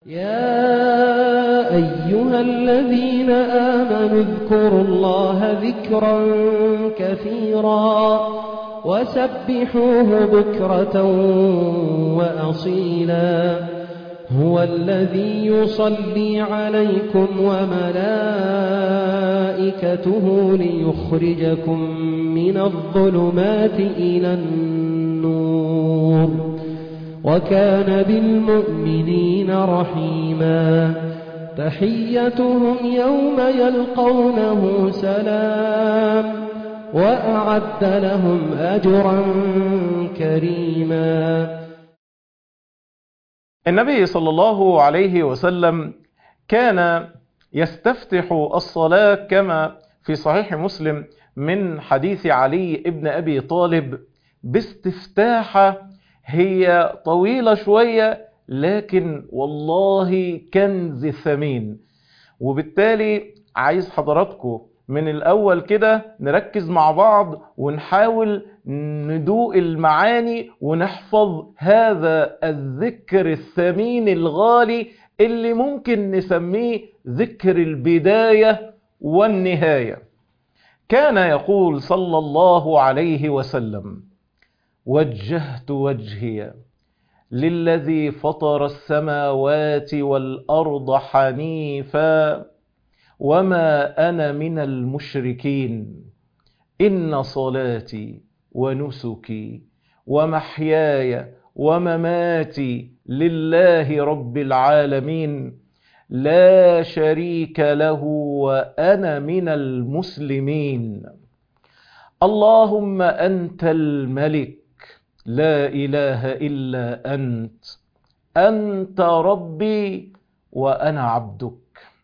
يا أيها الذين آمنوا اذكروا الله ذكرا كثيرا وسبحوه بكرة وأصيلا هو الذي يصلي عليكم وملائكته ليخرجكم من الظلمات إلى النور وكان بالمؤمنين رحيما تحيتهم يوم يلقونه سلام وأعد لهم أجرا كريما النبي صلى الله عليه وسلم كان يستفتح الصلاة كما في صحيح مسلم من حديث علي ابن أبي طالب باستفتاحة هي طويلة شوية لكن والله كنز ثمين وبالتالي عايز حضراتكم من الأول كده نركز مع بعض ونحاول ندوق المعاني ونحفظ هذا الذكر الثمين الغالي اللي ممكن نسميه ذكر البداية والنهاية كان يقول صلى الله عليه وسلم وجهت وجهي للذي فطر السماوات والأرض حنيفا وما أنا من المشركين إن صلاتي ونسكي ومحياي ومماتي لله رب العالمين لا شريك له وأنا من المسلمين اللهم أنت الملك لا إله إلا أنت أنت ربي وأنا عبدك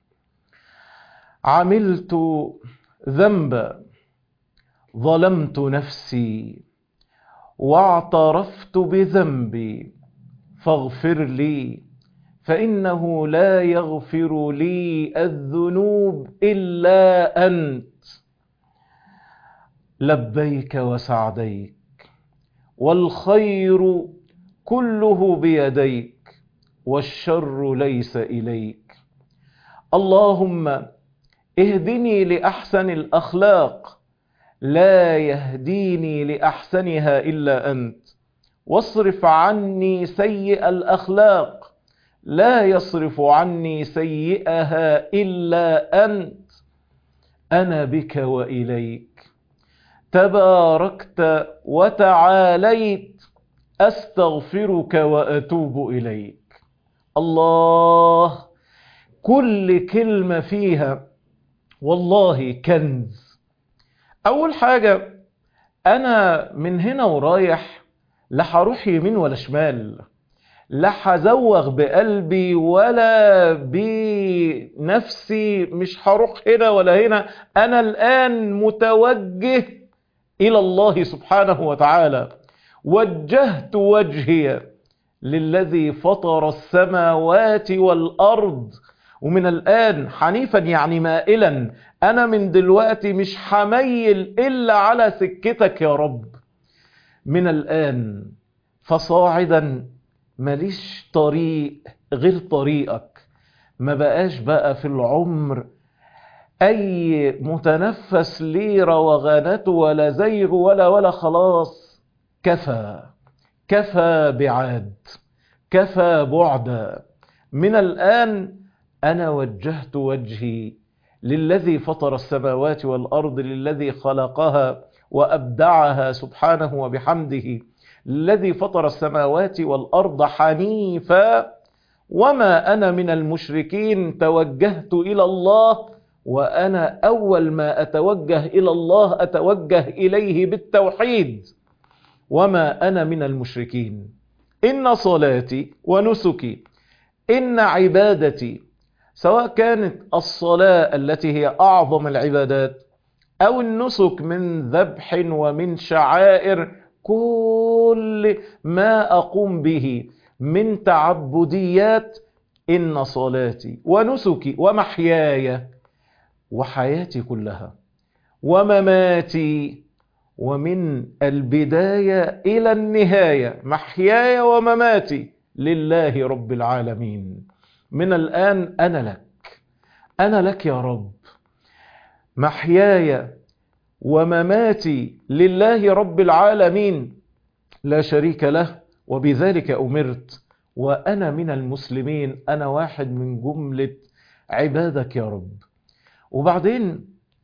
عملت ذنبا ظلمت نفسي واعترفت بذنبي فاغفر لي فإنه لا يغفر لي الذنوب إلا أنت لبيك وسعديك والخير كله بيديك والشر ليس إليك اللهم اهدني لأحسن الأخلاق لا يهديني لأحسنها إلا أنت واصرف عني سيء الأخلاق لا يصرف عني سيئها إلا أنت أنا بك وإليك تباركت وتعاليت أستغفرك وأتوب إليك الله كل كلمة فيها والله كنز أول حاجة أنا من هنا ورايح لا هروح يمين ولا شمال لا هزوغ بقلبي ولا بنفسي مش هروح هنا ولا هنا أنا الآن متوجه إلى الله سبحانه وتعالى وجهت وجهي للذي فطر السماوات والأرض ومن الآن حنيفا يعني مائلا أنا من دلوقتي مش حميل إلا على سكتك يا رب من الآن فصاعدا ماليش طريق غير طريقك ما بقاش بقى في العمر أي متنفس لي روغانته ولا زيغ ولا ولا خلاص كفى كفى بعاد كفى بعدا من الآن أنا وجهت وجهي للذي فطر السماوات والأرض للذي خلقها وأبدعها سبحانه وبحمده الذي فطر السماوات والأرض حنيفا وما أنا من المشركين توجهت إلى الله وأنا أول ما أتوجه إلى الله أتوجه إليه بالتوحيد وما أنا من المشركين إن صلاتي ونسكي إن عبادتي سواء كانت الصلاة التي هي أعظم العبادات أو النسك من ذبح ومن شعائر كل ما أقوم به من تعبديات إن صلاتي ونسكي ومحياي وحياتي كلها ومماتي ومن البداية إلى النهاية محياي ومماتي لله رب العالمين من الآن أنا لك أنا لك يا رب محياي ومماتي لله رب العالمين لا شريك له وبذلك أمرت وأنا من المسلمين أنا واحد من جملة عبادك يا رب وبعدين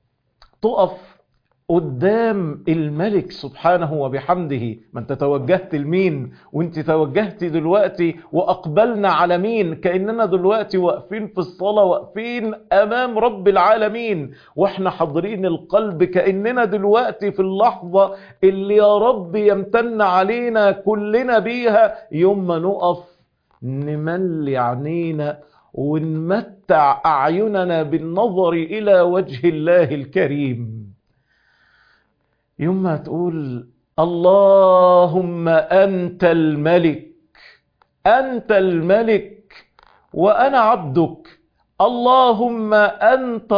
تقف قدام الملك سبحانه وبحمده ما انت توجهت لمين وانت توجهت دلوقتي واقبلنا على مين كاننا دلوقتي واقفين في الصلاه واقفين امام رب العالمين واحنا حاضرين القلب كاننا دلوقتي في اللحظه اللي يا رب يمتن علينا كلنا بيها يوم ما نقف نملي عينينا ونمتع اعيننا بالنظر الى وجه الله الكريم يوم ما تقول اللهم أنت الملك أنت الملك وأنا عبدك اللهم أنت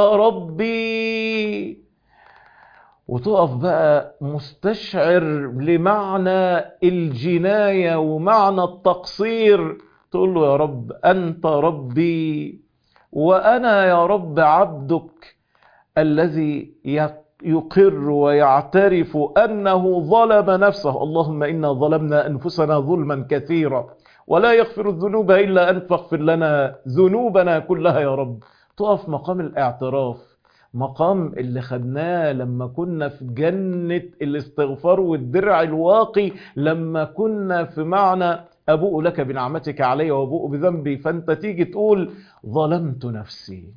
ربي وتقف بقى مستشعر لمعنى الجناية ومعنى التقصير تقول له يا رب أنت ربي وأنا يا رب عبدك الذي يقول يقر ويعترف أنه ظلم نفسه اللهم إنا ظلمنا أنفسنا ظلما كثيرا ولا يغفر الذنوب إلا أنت فاغفر لنا ذنوبنا كلها يا رب تقف مقام الاعتراف مقام اللي خدناه لما كنا في جنة الاستغفار والدرع الواقي لما كنا في معنى أبوء لك بنعمتك علي وأبوء بذنبي فأنت تيجي تقول ظلمت نفسي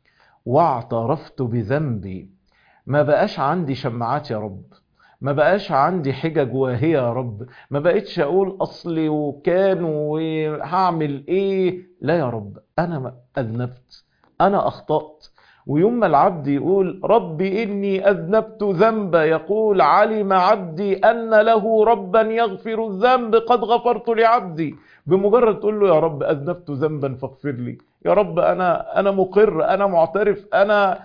واعترفت بذنبي ما بقاش عندي شماعات يا رب ما بقاش عندي حجج واهية يا رب ما بقتش اقول اصلي وكان وهعمل ايه لا يا رب انا اذنبت انا اخطأت ويوم ما العبد يقول ربي اني اذنبت ذنبا يقول علم عبدي ان له ربا يغفر الذنب قد غفرت لعبدي بمجرد تقول له يا رب اذنبت ذنبا فاغفر لي يا رب انا انا مقر انا معترف انا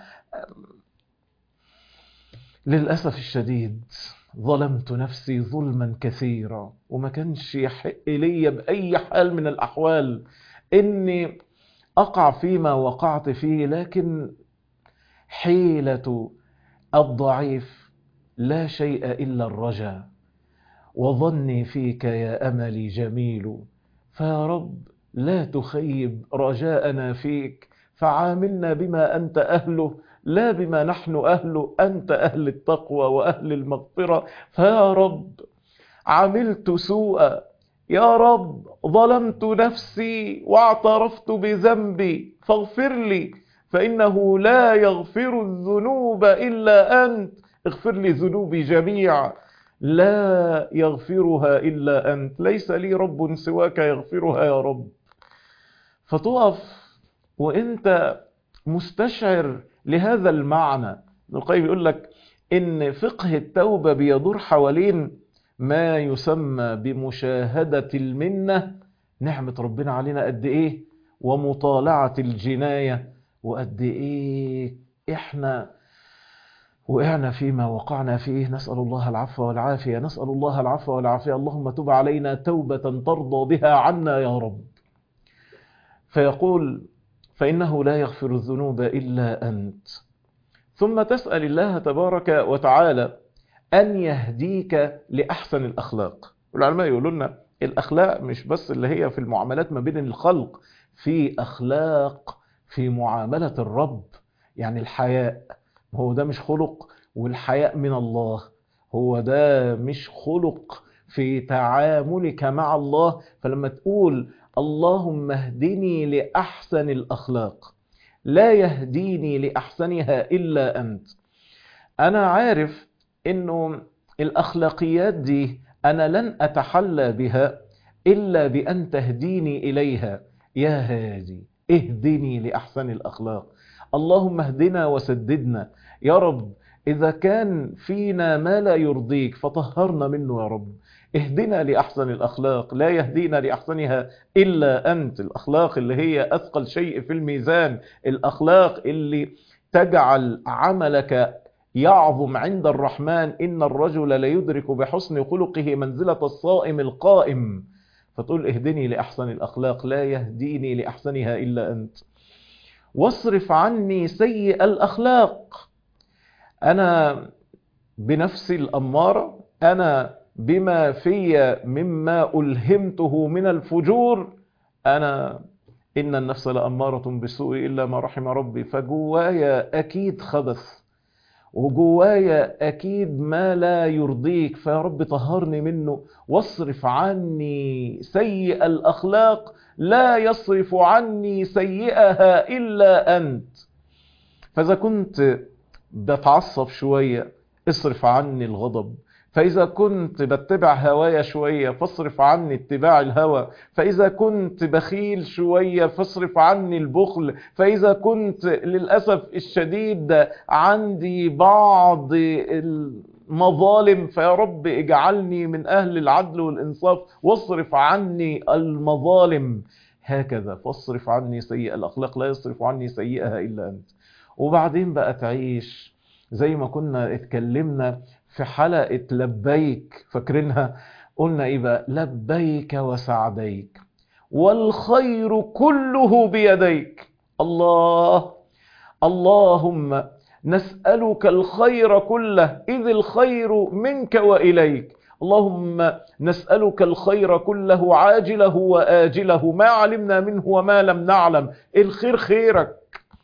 للأسف الشديد ظلمت نفسي ظلما كثيرا وما كانش يحق لي بأي حال من الأحوال إني أقع فيما وقعت فيه لكن حيلة الضعيف لا شيء إلا الرجا وظني فيك يا أملي جميل فيا رب لا تخيب رجاءنا فيك فعاملنا بما أنت أهله لا بما نحن أهله أنت أهل التقوى وأهل المغفرة فيا رب عملت سوءا يا رب ظلمت نفسي واعترفت بذنبي فاغفر لي فإنه لا يغفر الذنوب إلا أنت اغفر لي ذنوبي جميعا لا يغفرها إلا أنت ليس لي رب سواك يغفرها يا رب فتقف وانت مستشعر لهذا المعنى ابن القيم يقول لك ان فقه التوبة بيدور حوالين ما يسمى بمشاهدة المنة نعمة ربنا علينا قد ايه ومطالعة الجناية وقد ايه احنا وقعنا فيما وقعنا فيه نسأل الله العفو والعافية نسأل الله العفو والعافية اللهم تب علينا توبة ترضى بها عنا يا رب فيقول فإنه لا يغفر الذنوب إلا أنت ثم تسأل الله تبارك وتعالى أن يهديك لأحسن الأخلاق والعلماء يقولوا لنا الأخلاق مش بس اللي هي في المعاملات ما بين الخلق في أخلاق في معاملة الرب يعني الحياء هو ده مش خلق والحياء من الله هو ده مش خلق في تعاملك مع الله فلما تقول اللهم اهدني لأحسن الأخلاق لا يهديني لأحسنها إلا أنت أنا عارف أنه الأخلاقيات دي أنا لن أتحلى بها إلا بأن تهديني إليها يا هادي اهدني لأحسن الأخلاق اللهم اهدنا وسددنا يا رب إذا كان فينا ما لا يرضيك فطهرنا منه يا رب اهدنا لأحسن الأخلاق لا يهدينا لأحسنها إلا أنت الأخلاق اللي هي أثقل شيء في الميزان الأخلاق اللي تجعل عملك يعظم عند الرحمن إن الرجل لا يدرك بحسن خلقه منزلة الصائم القائم فتقول اهدني لأحسن الأخلاق لا يهديني لأحسنها إلا أنت واصرف عني سيء الأخلاق أنا بنفسي الأمارة أنا بما في مما ألهمته من الفجور أنا إن النفس لأمارة بالسوء إلا ما رحم ربي فجوايا أكيد خبث وجوايا أكيد ما لا يرضيك فيا رب طهرني منه واصرف عني سيء الأخلاق لا يصرف عني سيئها إلا أنت فإذا كنت بتعصب شوية اصرف عني الغضب فإذا كنت بتبع هوايا شوية فاصرف عني اتباع الهوى فإذا كنت بخيل شوية فاصرف عني البخل فإذا كنت للأسف الشديد عندي بعض المظالم فيا رب اجعلني من أهل العدل والإنصاف واصرف عني المظالم هكذا فاصرف عني سيئة الأخلاق لا يصرف عني سيئها إلا أنت وبعدين بقى تعيش زي ما كنا اتكلمنا في حلقة لبيك فاكرينها قلنا ايه بقى لبيك وسعديك والخير كله بيديك الله اللهم نسألك الخير كله إذ الخير منك وإليك اللهم نسألك الخير كله عاجله وآجله ما علمنا منه وما لم نعلم الخير خيرك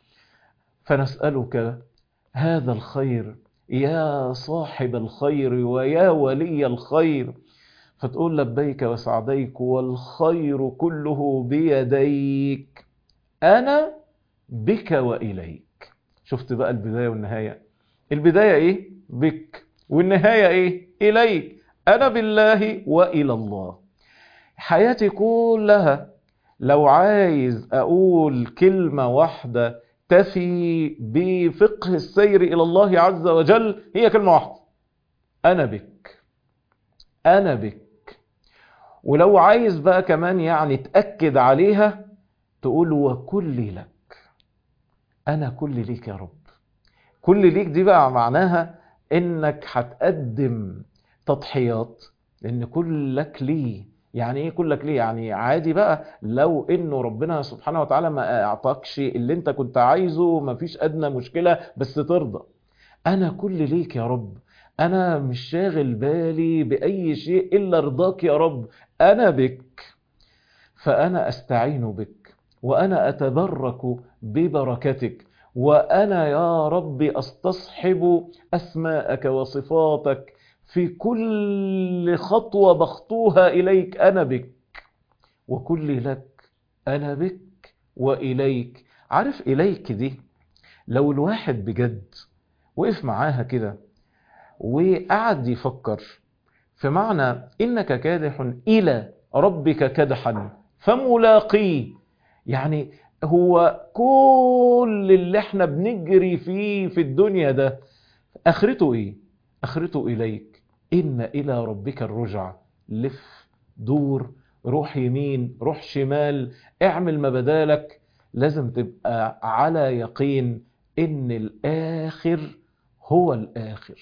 فنسألك هذا الخير يا صاحب الخير ويا ولي الخير فتقول لبيك وسعديك والخير كله بيديك أنا بك وإليك شفت بقى البداية والنهاية البداية إيه بك والنهاية إيه إليك أنا بالله وإلى الله حياتي كلها لو عايز أقول كلمة واحدة تفي بفقه السير إلى الله عز وجل هي كلمة واحدة أنا بك أنا بك ولو عايز بقى كمان يعني تأكد عليها تقول وكل لك أنا كل ليك يا رب كل ليك دي بقى معناها إنك هتقدم تضحيات لأن كلك ليه يعني ايه كلك ليه يعني عادي بقى لو انه ربنا سبحانه وتعالى ما اعطاكش اللي انت كنت عايزه ما فيش ادنى مشكلة بس ترضى انا كل ليك يا رب انا مش شاغل بالي باي شيء الا رضاك يا رب انا بك فانا استعين بك وانا اتبرك ببركتك وانا يا رب استصحب اسماءك وصفاتك في كل خطوة بخطوها إليك أنا بك وكل لك أنا بك وإليك عارف إليك دي لو الواحد بجد وقف معاها كده وقعد يفكر في معنى إنك كادح إلى ربك كدحا فملاقيه يعني هو كل اللي احنا بنجري فيه في الدنيا ده اخرته ايه اخرته اليك ان الى ربك الرجع لف دور روح يمين روح شمال اعمل ما بدالك لازم تبقى على يقين ان الاخر هو الاخر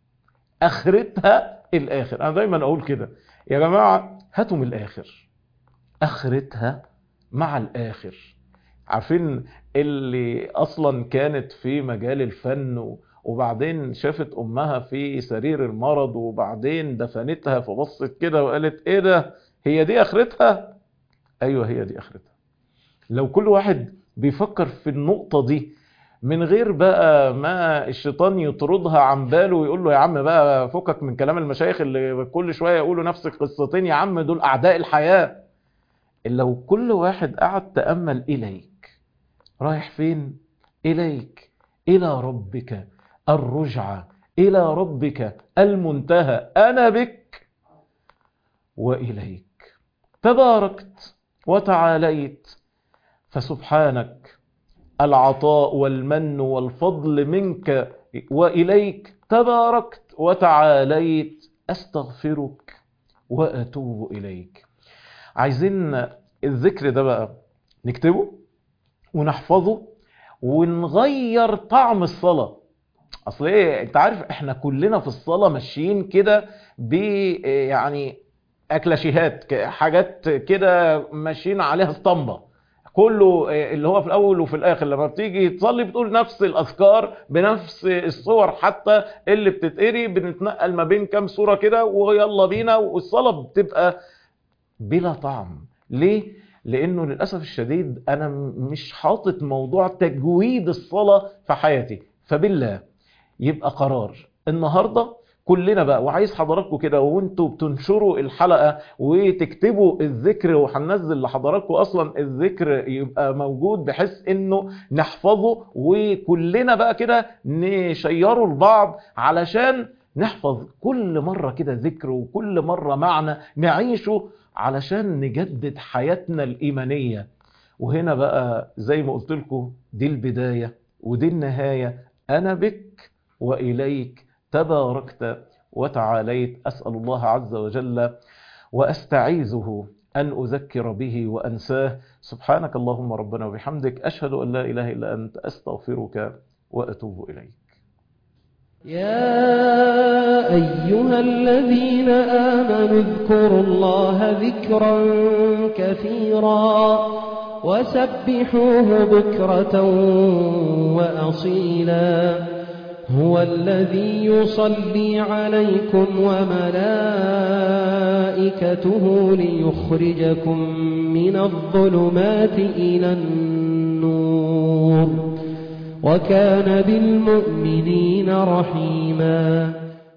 اخرتها الاخر انا دايما اقول كده يا جماعة هاتوا من الاخر اخرتها مع الاخر عارفين اللي اصلا كانت في مجال الفن وبعدين شافت امها في سرير المرض وبعدين دفنتها فبصت كده وقالت ايه ده هي دي اخرتها ايوه هي دي اخرتها لو كل واحد بيفكر في النقطة دي من غير بقى ما الشيطان يطردها عن باله ويقول له يا عم بقى فكك من كلام المشايخ اللي كل شوية يقولوا نفس القصتين يا عم دول اعداء الحياة لو كل واحد قعد تأمل إليك رايح فين إليك إلى ربك الرجعة إلى ربك المنتهى أنا بك وإليك تباركت وتعاليت فسبحانك العطاء والمن والفضل منك وإليك تباركت وتعاليت أستغفرك وأتوب إليك عايزين الذكر ده بقى نكتبه ونحفظه ونغير طعم الصلاة اصل ايه انت عارف احنا كلنا في الصلاة ماشيين كده ب يعني اكلاشيهات حاجات كده ماشيين عليها اسطمبه كله اللي هو في الاول وفي الاخر لما بتيجي تصلي بتقول نفس الاذكار بنفس الصور حتى اللي بتتقري بنتنقل ما بين كام صوره كده ويلا بينا والصلاه بتبقى بلا طعم ليه لانه للاسف الشديد انا مش حاطط موضوع تجويد الصلاه في حياتي فبالله يبقى قرار النهارده كلنا بقى وعايز حضراتكم كده وانتوا بتنشروا الحلقة وتكتبوا الذكر وهننزل لحضراتكم اصلا الذكر يبقى موجود بحيث انه نحفظه وكلنا بقى كده نشيره لبعض علشان نحفظ كل مرة كده ذكر وكل مرة معنى نعيشه علشان نجدد حياتنا الإيمانية وهنا بقى زي ما قلت لكم دي البداية ودي النهاية أنا بك وإليك تباركت وتعاليت أسأل الله عز وجل وأستعيذه أن أذكر به وأنساه سبحانك اللهم ربنا وبحمدك أشهد أن لا إله إلا أنت أستغفرك وأتوب إليك يا أيها الذين آمنوا اذكروا الله ذكرا كثيرا وسبحوه بكرة وأصيلا هو الذي يصلي عليكم وملائكته ليخرجكم من الظلمات إلى النور وكان بالمؤمنين رحيما